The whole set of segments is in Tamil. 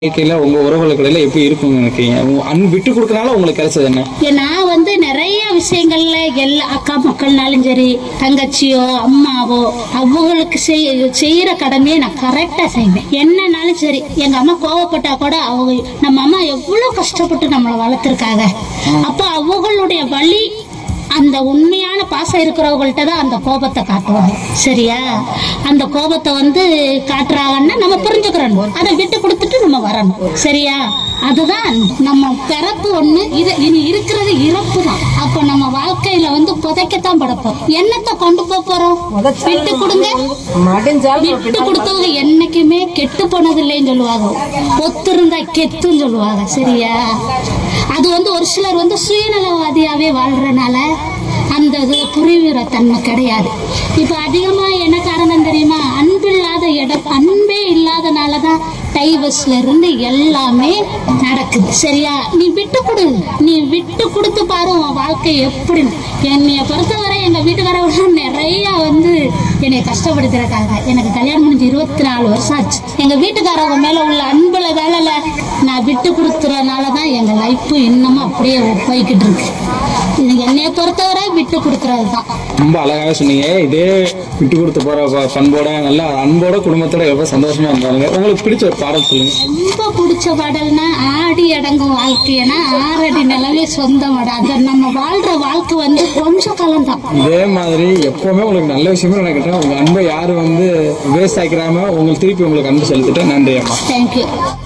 வாழ்க்கையில உங்க உறவுகளுக்கு எப்படி இருக்கும்னு நினைக்கிறீங்க உங்க அன்பு விட்டு கொடுக்கறனால உங்களுக்கு கிடைச்சது என்ன ஏ, நான் வந்து நிறைய விஷயங்கள்ல எல்லா அக்கா மக்கள்னாலும் சரி தங்கச்சியோ அம்மாவோ அவங்களுக்கு செய்- செய்யற கடமையை நான் கரெக்டா செய்வேன் என்னன்னாலும் சரி எங்க அம்மா கோவப்பட்டா கூட அவங்க நம்ம அம்மா எவ்வளவு கஷ்டப்பட்டு நம்மளை வளர்த்துருக்காங்க அப்போ அவங்களுடைய வழி அந்த உண்மையான பாசம் இருக்கிறவங்கள்ட்ட தான் அந்த கோபத்தை காட்டுவாங்க சரியா அந்த கோபத்தை வந்து காட்டுறாங்கன்னா நம்ம புரிஞ்சுக்கிறோம் அதை விட்டு கொடுத்துட்டு நம்ம வரணும் சரியா அதுதான் நம்ம பிறப்பு ஒண்ணு இது இனி இருக்கிறது இறப்பு தான் அப்ப நம்ம வாழ்க்கையில வந்து புதைக்கத்தான் படப்போம் என்னத்தை கொண்டு போக போறோம் விட்டு கொடுங்க விட்டு கொடுத்தவங்க என்னைக்குமே கெட்டு போனது இல்லைன்னு சொல்லுவாங்க ஒத்திருந்தா கெத்துன்னு சொல்லுவாங்க சரியா அது வந்து ஒரு சிலர் வந்து சுயநலவாதியாவே வாழ்றனால அந்த இது புரிவுற தன்மை கிடையாது இப்ப அதிகமா என்ன காரணம் தெரியுமா அன்பு இல்லாத இடம் அன்பே இல்லாதனால தான் டைவர்ஸ்ல இருந்து எல்லாமே நடக்குது சரியா நீ விட்டு கொடு நீ விட்டு கொடுத்து பாரு உன் வாழ்க்கை எப்படி என்னைய பொறுத்தவரை எங்க வீட்டுக்காரவங்க நிறைய வந்து என்னை கஷ்டப்படுத்திருக்காங்க எனக்கு கல்யாணம் முடிஞ்சு இருபத்தி நாலு வருஷம் ஆச்சு எங்க வீட்டுக்காரவங்க மேல உள்ள அன்புல வேலைல நான் விட்டு கொடுத்துறதுனால தான் எங்க லைஃப் இன்னமும் அப்படியே போய்கிட்டு இருக்கு இது என்னைய பொறுத்தவரை விட்டு கொடுக்கறது தான் ரொம்ப அழகாக சொன்னீங்க இதே விட்டு கொடுத்து போற ப- பண்போட நல்லா அன்போட குடும்பத்தோட எவ்வளவு சந்தோஷமா இருந்தாங்க உங்களுக்கு பிடிச்ச ஒரு பாடல் சொல்லுங்க ரொம்ப பிடிச்ச பாடல்னா ஆடி அடங்கும் வாழ்க்கைனா ஆறடி நிலவே சொந்தம் அது நம்ம வாழ்ற வாழ்க்கை வந்து கொஞ்ச காலம் தான் இதே மாதிரி எப்பவுமே உங்களுக்கு நல்ல விஷயமே நினைக்கிட்டேன் உங்க அன்பை யாரும் வந்து வேஸ்ட் ஆக்கிராம உங்களுக்கு திருப்பி உங்களுக்கு அன்பு செலுத்திட்டேன் நன்றி அம்மா தேங்க்யூ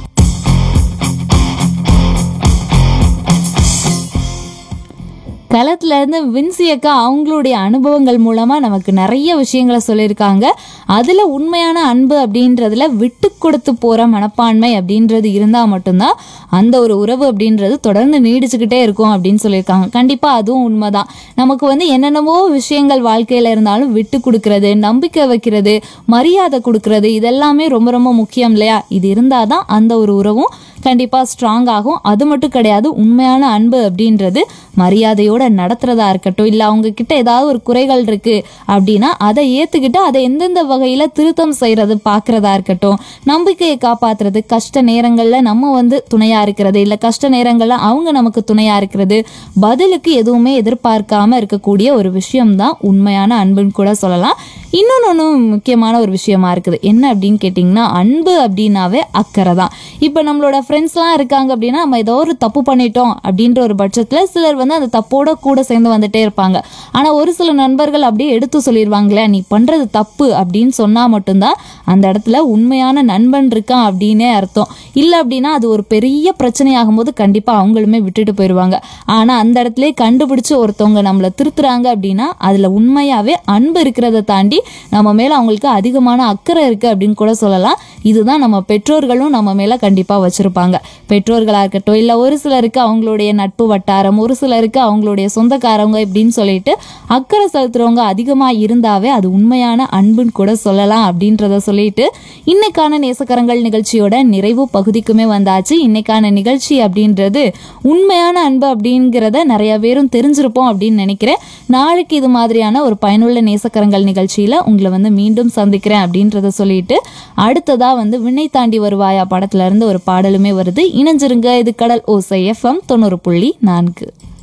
களத்துல இருந்து வின்சி அக்கா அவங்களுடைய அனுபவங்கள் மூலமா நமக்கு நிறைய விஷயங்களை சொல்லியிருக்காங்க அதுல உண்மையான அன்பு அப்படின்றதுல விட்டு கொடுத்து போற மனப்பான்மை அப்படின்றது இருந்தா மட்டும்தான் அந்த ஒரு உறவு அப்படின்றது தொடர்ந்து நீடிச்சுக்கிட்டே இருக்கும் அப்படின்னு சொல்லியிருக்காங்க கண்டிப்பா அதுவும் உண்மைதான் நமக்கு வந்து என்னென்னவோ விஷயங்கள் வாழ்க்கையில இருந்தாலும் விட்டு கொடுக்கறது நம்பிக்கை வைக்கிறது மரியாதை கொடுக்கறது இதெல்லாமே ரொம்ப ரொம்ப முக்கியம் இல்லையா இது இருந்தாதான் அந்த ஒரு உறவும் கண்டிப்பா ஸ்ட்ராங் ஆகும் அது மட்டும் கிடையாது உண்மையான அன்பு அப்படின்றது மரியாதையோட நடத்துறதா இருக்கட்டும் இல்ல அவங்க கிட்ட ஏதாவது ஒரு குறைகள் இருக்கு அப்படின்னா அதை ஏத்துக்கிட்டு அதை எந்தெந்த வகையில திருத்தம் செய்யறது பாக்குறதா இருக்கட்டும் நம்பிக்கையை காப்பாத்துறது கஷ்ட நேரங்கள்ல நம்ம வந்து துணையா இருக்கிறது இல்ல கஷ்ட நேரங்கள்ல அவங்க நமக்கு துணையா இருக்கிறது பதிலுக்கு எதுவுமே எதிர்பார்க்காம இருக்கக்கூடிய ஒரு விஷயம்தான் உண்மையான அன்புன்னு கூட சொல்லலாம் இன்னொன்று ஒன்று முக்கியமான ஒரு விஷயமா இருக்குது என்ன அப்படின்னு கேட்டிங்கன்னா அன்பு அப்படின்னாவே அக்கறை தான் இப்போ நம்மளோட ஃப்ரெண்ட்ஸ்லாம் இருக்காங்க அப்படின்னா நம்ம ஏதோ ஒரு தப்பு பண்ணிட்டோம் அப்படின்ற ஒரு பட்சத்தில் சிலர் வந்து அந்த தப்போட கூட சேர்ந்து வந்துட்டே இருப்பாங்க ஆனால் ஒரு சில நண்பர்கள் அப்படியே எடுத்து சொல்லிடுவாங்களே நீ பண்ணுறது தப்பு அப்படின்னு சொன்னால் மட்டும்தான் அந்த இடத்துல உண்மையான நண்பன் இருக்கான் அப்படின்னே அர்த்தம் இல்லை அப்படின்னா அது ஒரு பெரிய பிரச்சனையாகும் போது கண்டிப்பாக அவங்களுமே விட்டுட்டு போயிடுவாங்க ஆனால் அந்த இடத்துல கண்டுபிடிச்சு ஒருத்தவங்க நம்மளை திருத்துறாங்க அப்படின்னா அதில் உண்மையாகவே அன்பு இருக்கிறத தாண்டி நம்ம மேலே அவங்களுக்கு அதிகமான அக்கறை இருக்குது அப்படின்னு கூட சொல்லலாம் இதுதான் நம்ம பெற்றோர்களும் நம்ம மேலே கண்டிப்பாக வச்சுருப்பாங்க பெற்றோர்களாக இருக்கட்டும் இல்லை ஒரு சிலருக்கு அவங்களுடைய நட்பு வட்டாரம் ஒரு சிலருக்கு அவங்களுடைய சொந்தக்காரவங்க இப்படின்னு சொல்லிட்டு அக்கறை செலுத்துறவங்க அதிகமாக இருந்தாவே அது உண்மையான அன்புன்னு கூட சொல்லலாம் அப்படின்றத சொல்லிட்டு இன்னைக்கான நேசக்கரங்கள் நிகழ்ச்சியோட நிறைவு பகுதிக்குமே வந்தாச்சு இன்னைக்கான நிகழ்ச்சி அப்படின்றது உண்மையான அன்பு அப்படிங்கிறத நிறைய பேரும் தெரிஞ்சிருப்போம் அப்படின்னு நினைக்கிறேன் நாளைக்கு இது மாதிரியான ஒரு பயனுள்ள நேசக்கரங்கள் நிகழ்ச்சியில உங்களை வந்து மீண்டும் சந்திக்கிறேன் அப்படின்றத சொல்லிட்டு அடுத்ததா வந்து விண்ணை தாண்டி வருவாயா படத்துல இருந்து ஒரு பாடலுமே வருது இணைஞ்சிருங்க இது கடல் ஓசை எஃப்எம் தொண்ணூறு புள்ளி நான்கு